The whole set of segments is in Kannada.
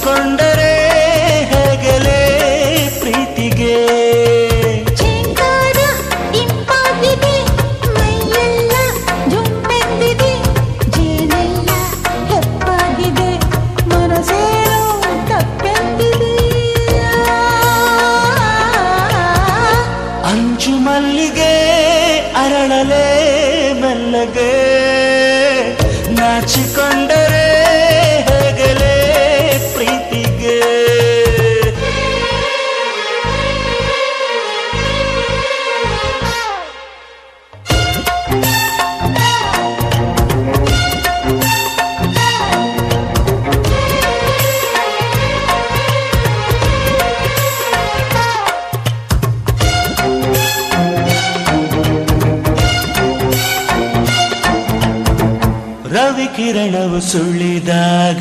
ನಾಚಿಕೊಂಡರೆ ಹೇಗಲೇ ಪ್ರೀತಿಗೆ ಚೇಂಕಾರ ಇಂಪಾಗಿದೆ ಮೈಯೆಲ್ಲ ಜುಂಬೆಂದಿದೆ ಜೇನೆಲ್ಲ ಹೆಪ್ಪಾಗಿದೆ ಮನಸ್ಸೇನೋ ತಪ್ಪೆಂದಿದೆ ಅಂಚು ಮಲ್ಲಿಗೆ ಅರಳಲೆ ಮೆಲ್ಲಗೆ ನಾಚಿಕೊಂಡರೆ ಹೇಗಲೇ ಪ್ರೀತಿಗೆ ರವಿ ಕಿರಣವು ಸುಳಿದಾಗ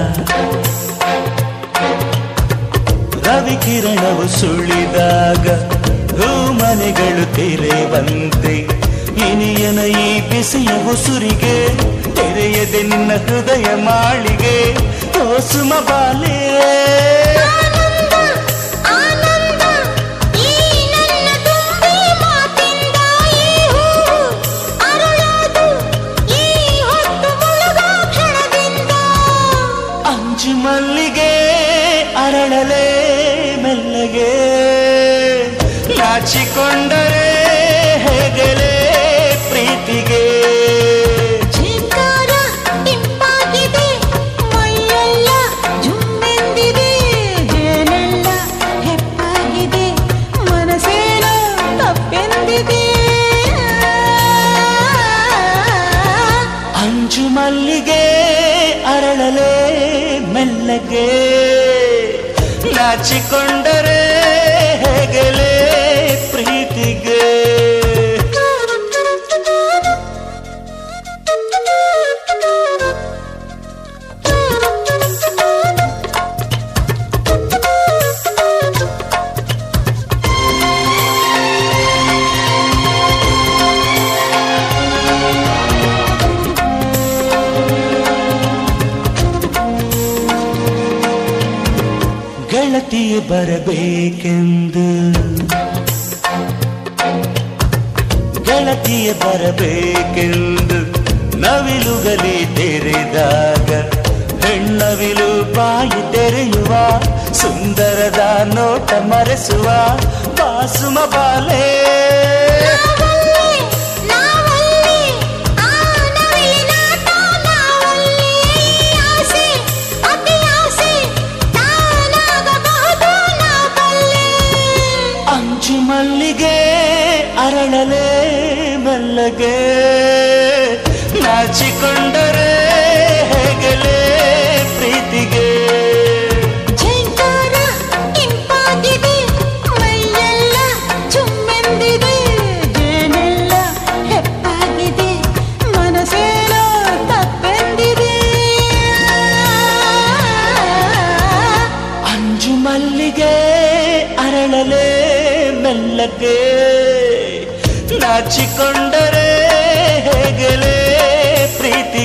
ರವಿ ಕಿರಣವು ಸುಳಿದಾಗ ಹೂಮನೆಗಳು ತೆರೆವಂತೆ ಇನಿಯನ ಈ ಬಿಸಿಯ ಉಸುರಿಗೆ ತೆರೆಯದೆ ನಿನ್ನ ಹೃದಯ ಮಾಳಿಗೆ ಓ ಸುಮ ಬಾಲೆ ಆನಂದ ಆನಂದ ಈ ನನ್ನ ತುಂಬಿ ಮಾತಿಂದ ಈ ಹೂವು ಅರಳೋದು ಈ ಹೊತ್ತು ಮುಳುಗೋ ಕ್ಷಣದಿಂದ ಅಂಚು ಮಲ್ಲಿಗೆ ಅರಳಲೆ ಮೆಲ್ಲಗೆ ನಾಚಿಕೊಂಡರೆ ಹೇಗಲೇ ಪ್ರೀತಿಗೆ ಝೇಂಕಾರ ಇಂಪಾಗಿದೆ ಮೈಯೆಲ್ಲ ಜುಮ್ಮೆಂದಿದೆ ಜೇನೆಲ್ಲ ಹೆಪ್ಪಾಗಿದೆ ಮನಸ್ಸೇನೋ ತಪ್ಪೆಂದಿದೆ ಅಂಚು ಮಲ್ಲಿಗೆ ಅರಳಲೆ ಮೆಲ್ಲಗೆ ನಾಚಿಕೊಂಡರೆ ಹೇಗಲೇ ಪ್ರೀತಿಗೆ ಗೆಳತಿಯ ಬರಬೇಕೆಂದು ಗೆಳತಿಯ ಬರಬೇಕೆಂದು ನವಿಲುಗಲಿ ತೆರೆದಾಗ ಹೆಣ್ಣವಿಲು ಬಾಯಿ ತೆರೆಯುವ ಸುಂದರದ ನೋಟ ಮರೆಸುವ ಬಾಸುಮ ಬಾಲೆ ನಾವಲ್ಲಿ ನಾವಲ್ಲಿ ಆ ನವಿಲಿನಾಟ ನಾವಲ್ಲಿ ಆಸೆ ಅತಿ ಆಸೆ ತಾನಾಗಬಹುದು ನಾವಲ್ಲಿ ಅಂಚು ಮಲ್ಲಿಗೆ ಅರಳಲೆ ಮೆಲ್ಲಗೆ ನಾಚಿಕೊಂಡರೆ ಹೇಗಲೇ ಪ್ರೀತಿಗೆ ಝೇಂಕಾರ ಇಂಪಾಗಿದೆ ಮೈಯೆಲ್ಲ ಚುಮ್ಮೆಂದಿದೆ ಜೇನೆಲ್ಲ ಹೆಪ್ಪಾಗಿದೆ ಮನಸ್ಸೇನೋ ತಪ್ಪೆಂದಿದೆ ಅಂಜು ಮಲ್ಲಿಗೆ ಅರಳಲೆ ಮೆಲ್ಲಗೆ ನಾಚಿಕೊಂಡರೆ ಹೇಗಲೇ ಪ್ರೀತಿ